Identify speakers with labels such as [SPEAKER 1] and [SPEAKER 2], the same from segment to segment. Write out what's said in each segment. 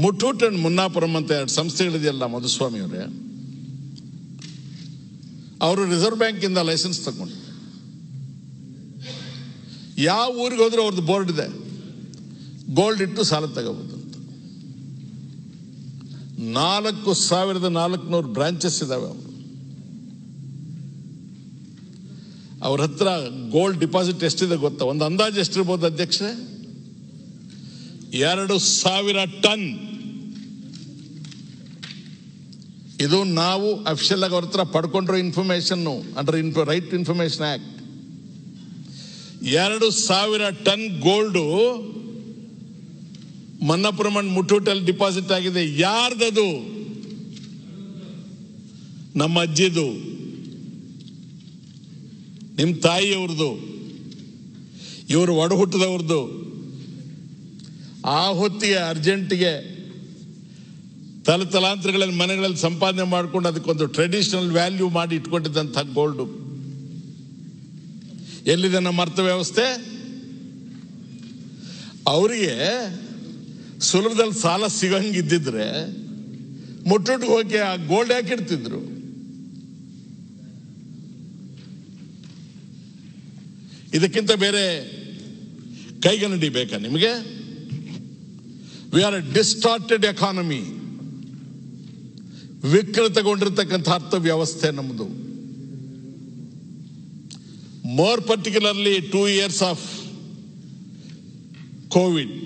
[SPEAKER 1] ಮುಟ್ಟೂಟ್ and ಮುನ್ನಾಪುರಂ ಅಂತ ಎರಡು ಸಂಸ್ಥೆಗಳಿದೆಯಲ್ಲ ಮಧುಸ್ವಾಮಿ ಅವರೇ ಅವರು ರಿಸರ್ವ್ ಬ್ಯಾಂಕಿಂದ ಲೈಸೆನ್ಸ್ ತಗೊಂಡು ಯಾವ ಊರಿಗೆ ಹೋದ್ರೂ ಅವ್ರದ್ದು ಬೋರ್ಡ್ ಇದೆ ಗೋಲ್ಡ್ ಇಟ್ಟು ಸಾಲ ತಗೋಬಹುದು ಅಂತ ನಾಲ್ಕು ಸಾವಿರದ ನಾಲ್ಕುನೂರು ಬ್ರಾಂಚಸ್ ಇದಾವೆ ಅವರು ಅವ್ರ ಹತ್ರ ಗೋಲ್ಡ್ ಡಿಪಾಸಿಟ್ ಎಷ್ಟಿದೆ ಗೊತ್ತಾ ಒಂದು ಅಂದಾಜು ಎಷ್ಟಿರ್ಬೋದು ಅಧ್ಯಕ್ಷರೇ ಎರಡು ಸಾವಿರ ಟನ್ ಇದು ನಾವು ಅಫಿಷಿಯಲ್ ಆಗಿ ಅವ್ರ ಹತ್ರ ಪಡ್ಕೊಂಡಿರೋ information under right information act ಎರಡು ಸಾವಿರ ಟನ್ ಗೋಲ್ಡು ಮನ್ನಪುರಮಣ್ ಮುಟ್ಟೂಟಲ್ಲಿ ಡಿಪಾಸಿಟ್ ಆಗಿದೆ ಯಾರ್ದದು ನಮ್ಮ ಅಜ್ಜಿದು ನಿಮ್ಮ ತಾಯಿಯವ್ರದ್ದು ಇವರು ಒಡ ಹುಟ್ಟಿದವ್ರದ್ದು ಆ ಹೊತ್ತಿಗೆ ಅರ್ಜೆಂಟಿಗೆ ತಲತಲಾಂತರಗಳಲ್ಲಿ ಮನೆಗಳಲ್ಲಿ ಸಂಪಾದನೆ ಮಾಡಿಕೊಂಡು ಅದಕ್ಕೊಂದು ಟ್ರೆಡಿಷನಲ್ ವ್ಯಾಲ್ಯೂ ಮಾಡಿ ಇಟ್ಕೊಂಡಿದ್ದಂಥ ಗೋಲ್ಡು ಎಲ್ಲಿದೆ ನಮ್ಮ ಅರ್ಥ ವ್ಯವಸ್ಥೆ ಅವರಿಗೆ ಸುಲಭದಲ್ಲಿ ಸಾಲ ಸಿಗಂಗಿದ್ದಿದ್ರೆ ಮುಟ್ಟುಟ್ಗೆ ಹೋಗಿ ಆ ಗೋಲ್ಡ್ ಹಾಕಿಡ್ತಿದ್ರು ಇದಕ್ಕಿಂತ ಬೇರೆ ಕೈಗನ್ನಡಿ ಬೇಕಾ ನಿಮಗೆ we are a distorted economy ವಿಕೃತಗೊಂಡಿರ್ತಕ್ಕಂಥ ಅರ್ಥ ವ್ಯವಸ್ಥೆ ನಮ್ಮದು more particularly two years of Covid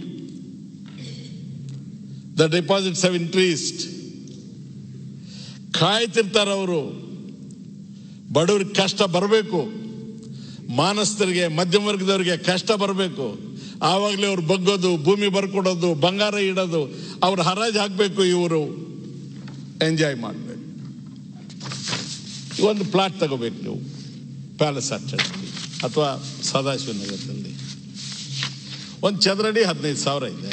[SPEAKER 1] the deposits have increased ಕಾಯ್ತಿರ್ತಾರೆ ಅವರು ಬಡವ್ರಿಗೆ ಕಷ್ಟ ಬರಬೇಕು ಮಾನಸ್ಥರಿಗೆ ಮಧ್ಯಮ ವರ್ಗದವರಿಗೆ ಕಷ್ಟ ಬರಬೇಕು ಆವಾಗಲೇ ಅವ್ರು ಬಗ್ಗೋದು ಭೂಮಿ ಬರ್ಕೊಡೋದು ಬಂಗಾರ ಇಡೋದು ಅವ್ರು ಹರಾಜು ಹಾಕಬೇಕು ಇವರು ಎಂಜಾಯ್ ಮಾಡಬೇಕು ಒಂದು ಪ್ಲಾಟ್ ತಗೋಬೇಕು ನೀವು ಪ್ಯಾಲೇಸ್ ಆರ್ಚರ್ಡ್ ಅಥವಾ ಸದಾಶಿವ ನಗರದಲ್ಲಿ ಒಂದು ಚದರಡಿ ಹದಿನೈದು ಸಾವಿರ ಇದೆ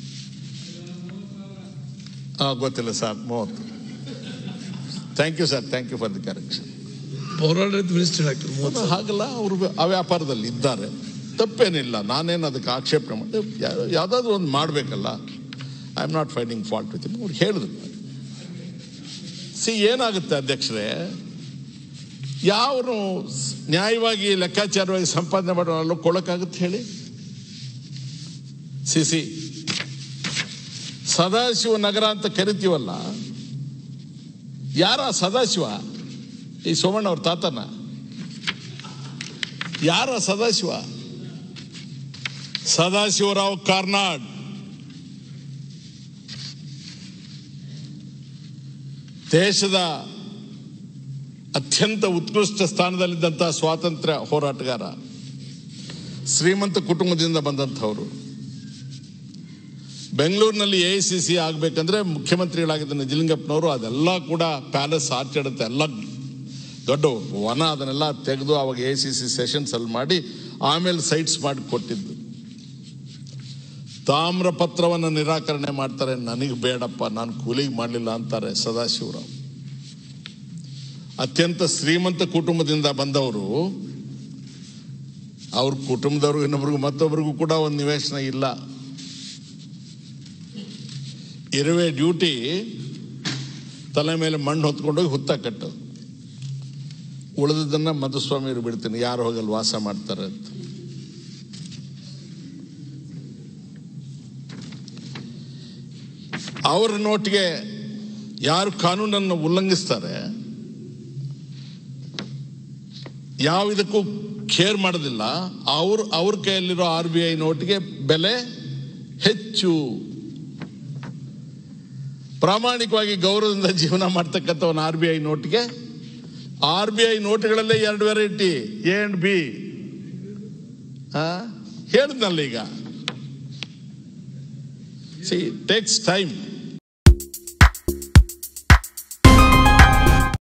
[SPEAKER 1] ಹಾಂ ಗೊತ್ತಿಲ್ಲ ಸರ್ ಮೂವತ್ತು thank you sir thank you for the correction
[SPEAKER 2] ಪೌರಾಡಳಿತ ಮಿನಿಸ್ಟರ್ ಡಾಕ್ಟರ್ ಮೂವತ್ತು
[SPEAKER 1] ಹಾಗಲ್ಲ ಅವರು ಆ ವ್ಯಾಪಾರದಲ್ಲಿ ಇದ್ದಾರೆ ತಪ್ಪೇನಿಲ್ಲ ನಾನೇನು ಅದಕ್ಕೆ ಆಕ್ಷೇಪಣೆ ಮಾಡಿ ಯಾವುದಾದ್ರೂ ಒಂದು ಮಾಡಬೇಕಲ್ಲ I am not finding fault with ಅವ್ರು ಹೇಳಿದ್ರು ಸಿ ಏನಾಗುತ್ತೆ ಅಧ್ಯಕ್ಷರೇ ಯಾವನು ನ್ಯಾಯವಾಗಿ ಲೆಕ್ಕಾಚಾರವಾಗಿ ಸಂಪಾದನೆ ಮಾಡೋಲ್ಲ ಕೊಡೋಕ್ಕಾಗುತ್ತೆ ಹೇಳಿ ಸಿ ಸಿ ಸದಾಶಿವ ನಗರ ಅಂತ ಕರಿತೀವಲ್ಲ ಯಾರ ಸದಾಶಿವ ಈ ಸೋಮಣ್ಣ ಅವ್ರ ತಾತನ ಯಾರ ಸದಾಶಿವ ಸದಾಶಿವರಾವ್ ಕಾರ್ನಾಡ್ ದೇಶದ ಅತ್ಯಂತ ಉತ್ಕೃಷ್ಟ ಸ್ಥಾನದಲ್ಲಿದ್ದಂಥ ಸ್ವಾತಂತ್ರ್ಯ ಹೋರಾಟಗಾರ ಶ್ರೀಮಂತ ಕುಟುಂಬದಿಂದ ಬಂದಂಥವರು ಬೆಂಗಳೂರಿನಲ್ಲಿ ಎ ಐ ಸಿ ಸಿ ಆಗಬೇಕಂದ್ರೆ ಮುಖ್ಯಮಂತ್ರಿಗಳಾಗಿದ್ದ ನಿಜಲಿಂಗಪ್ಪನವರು ಅದೆಲ್ಲ ಕೂಡ ಪ್ಯಾಲೇಸ್ ಆರ್ಚರ್ಡ್ ಎಲ್ಲ ದೊಡ್ಡ ವನ ಅದನ್ನೆಲ್ಲ ತೆಗೆದು ಅವಾಗ ಎ ಸಿ ಸಿ ಸೆಷನ್ಸ್ ಅಲ್ಲಿ ಮಾಡಿ ಆಮೇಲೆ ಸೈಟ್ಸ್ ಮಾಡಿ ಕೊಟ್ಟಿದ್ದು ತಾಮ್ರ ಪತ್ರವನ್ನು ನಿರಾಕರಣೆ ಮಾಡ್ತಾರೆ ನನಗೆ ಬೇಡಪ್ಪ ನಾನು ಕೂಲಿಗೆ ಮಾಡಲಿಲ್ಲ ಅಂತಾರೆ ಸದಾಶಿವರಾವ್ ಅತ್ಯಂತ ಶ್ರೀಮಂತ ಕುಟುಂಬದಿಂದ ಬಂದವರು ಅವ್ರ ಕುಟುಂಬದವ್ರಿಗೂ ಇನ್ನೊಬ್ರಿಗೂ ಮತ್ತೊಬ್ಬರಿಗೂ ಕೂಡ ಒಂದು ನಿವೇಶನ ಇಲ್ಲ ಇರುವೆ ಡ್ಯೂಟಿ ತಲೆ ಮೇಲೆ ಮಣ್ಣು ಹೊತ್ಕೊಂಡೋಗಿ ಹುತ್ತ ಕಟ್ಟೋದು ಉಳಿದದನ್ನ ಮಧುಸ್ವಾಮಿಯವರು ಬಿಡ್ತೀನಿ ಯಾರು ಹೋಗಲ್ಲಿ ವಾಸ ಮಾಡ್ತಾರೆ ಅಂತ ಅವ್ರ ನೋಟಿಗೆ ಯಾರು ಕಾನೂನನ್ನು ಉಲ್ಲಂಘಿಸ್ತಾರೆ ಯಾವ ಇದಕ್ಕೂ ಕೇರ್ ಮಾಡೋದಿಲ್ಲ ಅವ್ರ ಅವ್ರ ಕೈಯಲ್ಲಿರೋ ಆರ್ ಬಿ ಐ ನೋಟಿಗೆ ಬೆಲೆ ಹೆಚ್ಚು ಪ್ರಾಮಾಣಿಕವಾಗಿ ಗೌರವದಿಂದ ಜೀವನ ಮಾಡ್ತಕ್ಕಂಥ ಒಂದು ಆರ್ ಬಿ ಐ ನೋಟ್ಗೆ ಆರ್ ಬಿ ಐ ನೋಟ್ಗಳಲ್ಲೇ ಎರಡು ವೆರೈಟಿ ಎ ಅಂಡ್ ಬಿ ಹೇಳಿದ್ನಲ್ಲ ಈಗ ಸಿ ಟೇಕ್ಸ್ ಟೈಮ್